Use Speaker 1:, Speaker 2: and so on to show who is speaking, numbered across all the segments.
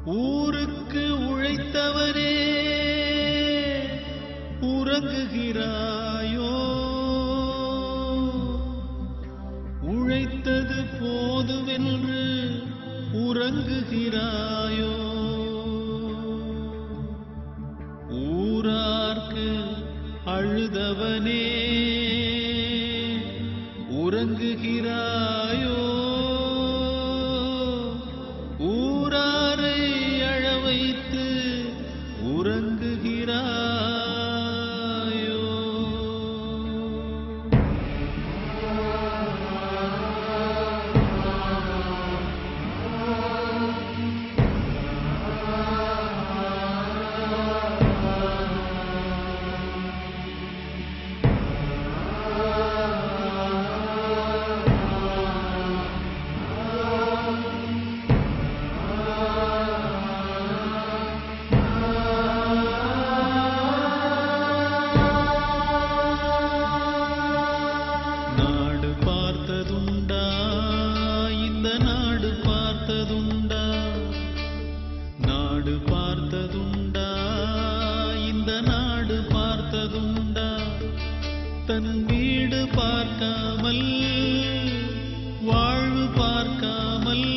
Speaker 1: ஊருக்கு உழைத்தவரே உறங்குகிறாயோ உழைத்தது போதுமென்று உறங்குகிறாயோ ஊரார்க்கு அழுதவனே உறங்குகிறாயோ ஊராரை அழ வைத்து உறங்குகிறாயோ நாடு பார்த்ததுண்டா இந்த நாடு பார்த்ததுண்டா நாடு பார்த்ததுண்டா இந்த நாடு பார்த்ததுண்டா தன் வீடு பார்க்காமல் வாழ்வு பார்க்காமல்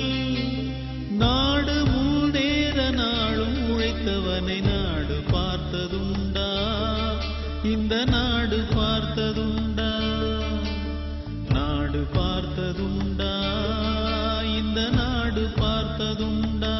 Speaker 1: நாடு முன்னேற நாளும் உழைத்தவனை நாடு பார்த்ததுண்டா இந்த நாடு பார்த்ததுண்டா நாடு பார்த்ததுண்டா இந்த நாடு பார்த்ததுண்டா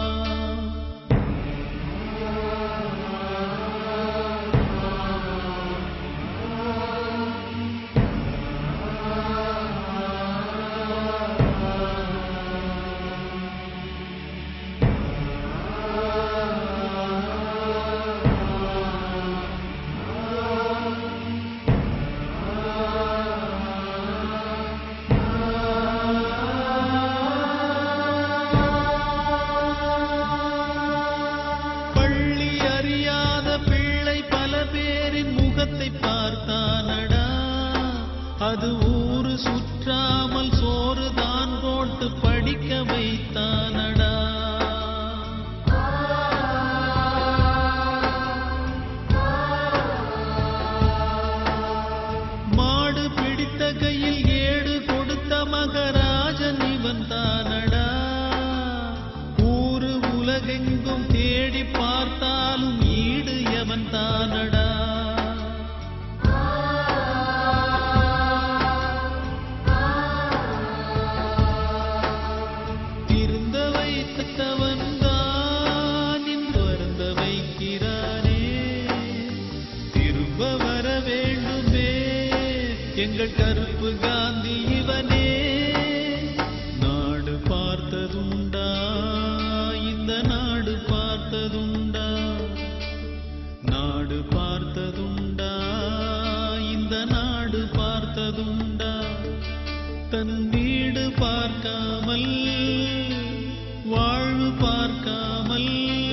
Speaker 1: பள்ளி அறியாத பிள்ளை பல பேரின் முகத்தை பார்த்தானடா அது ஊரு சுற்றாமல் சோறு தான் போட்டு படிக்க வைத்தானடா மாடு பிடித்த கையில் ஏடு கொடுத்த மகராஜன் இவன் தானடா ஊரு உலகெங்கும் தேடி பார்த்தாலும் ஈடு எவன் தானடா திருந்த வைத்தவன் தான் இன்று வருந்த வைக்கிறானே திரும்ப வர வேண்டுமே எங்கள் கருப்பு காந்தி இவனே நாடு பார்த்ததுண்டா இந்த நாடு பார்த்ததுண்டா நாடு பார்த்ததுண்டா இந்த நாடு பார்த்ததுண்டா தன் வீடு பார்க்காமல் வாழ்வு பார்க்காமல்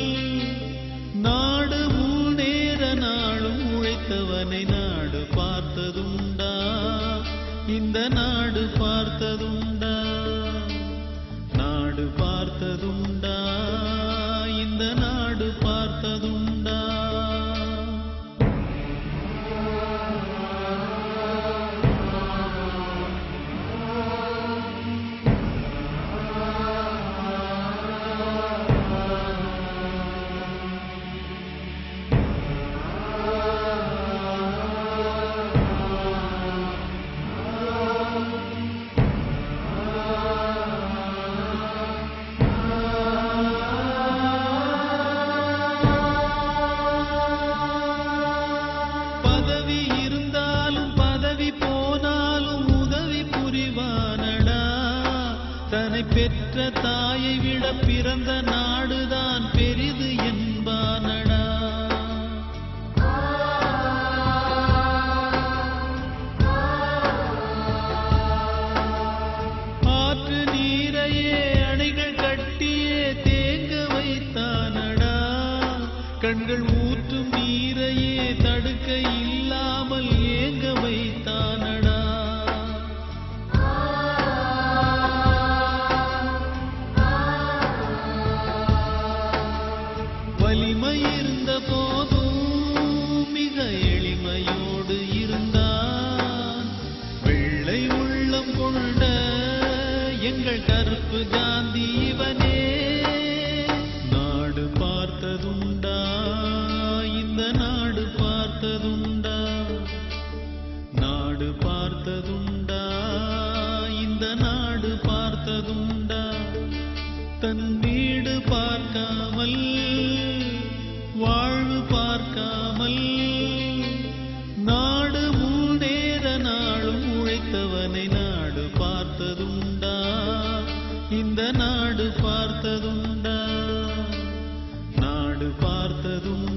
Speaker 1: நாடு முன்னேற நாளும் உழைத்தவனை நாடு பார்த்ததுண்டா இந்த நாடு பார்த்ததுண்டா நாடு பார்த்ததுண்டா இந்த நாடு பார்த்ததுண்டா பதவி இருந்தாலும் பதவி போனாலும் உதவி புரிவானடா தன்னை பெற்ற தாயை விட பிறந்த நாடுதான் பெரிது என்பானடா ஆற்று நீரையே அணைகள் கட்டியே தேங்க வைத்தானடா கண்கள் ஊற்றும் நீரையே தடுக்க இல்லாமல் ஏங்க வைத்தானடா எங்கள் கருப்பு காந்தி இவனே நாடு பார்த்ததுண்டா இந்த நாடு பார்த்ததுண்டா நாடு பார்த்ததுண்டா இந்த நாடு பார்த்ததுண்டா தன் வீடு பார்க்காமல் வாழ்வு பார்க்காமல் நாடு முன்னேற நாளும் உழைத்தவனை நாடு பார்த்ததுண்டா இந்த நாடு பார்த்ததுண்டா நாடு பார்த்ததுண்டா